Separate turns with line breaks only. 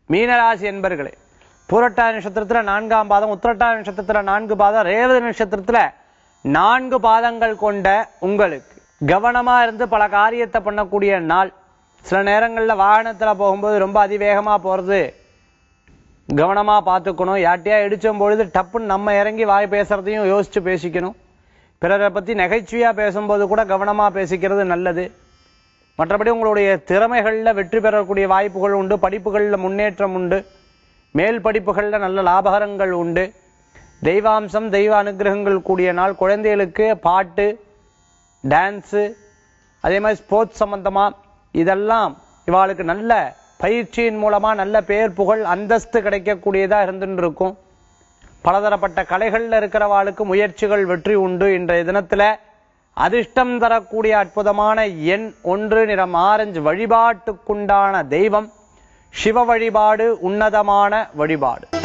மீனராசி என்பர்களே பூரட்டா நட்சத்திரத்துல நான்காம் பாதம் உத்திரட்டா நட்சத்திரத்துல நான்கு பாதம் ரேவதி நட்சத்திரத்துல நான்கு பாதங்கள் கொண்ட உங்களுக்கு கவனமா இருந்து பல காரியத்தை பண்ணக்கூடிய நாள் சில நேரங்கள்ல வாகனத்துல போகும்போது ரொம்ப அதிவேகமா போறது கவனமா பார்த்துக்கணும் யார்ட்டையா இடிச்சும் பொழுது டப்புன்னு நம்ம இறங்கி வாய் பேசுறதையும் யோசிச்சு பேசிக்கணும் பிறரை பத்தி நகைச்சுவையா பேசும்போது கூட கவனமா பேசிக்கிறது நல்லது மற்றபடி உங்களுடைய திறமைகள்ல வெற்றி பெறக்கூடிய வாய்ப்புகள் உண்டு படிப்புகள்ல முன்னேற்றம் உண்டு மேல் படிப்புகள்ல நல்ல லாபகரங்கள் உண்டு தெய்வாம்சம் தெய்வ அனுகிரகங்கள் கூடிய நாள் குழந்தைகளுக்கு பாட்டு டான்ஸு அதே மாதிரி ஸ்போர்ட்ஸ் சம்பந்தமா இதெல்லாம் இவாளுக்கு நல்ல பயிற்சியின் மூலமா நல்ல பேர் புகழ் அந்தஸ்து கிடைக்கக்கூடியதா இருந்துட்டு இருக்கும் பலதரப்பட்ட கலைகள்ல இருக்கிறவாளுக்கு முயற்சிகள் வெற்றி உண்டு இன்றைய தினத்துல அதிர்ஷ்டம் தரக்கூடிய அற்புதமான எண் ஒன்று நிறம் ஆரஞ்சு வழிபாட்டுக்குண்டான தெய்வம் சிவ வழிபாடு உன்னதமான வழிபாடு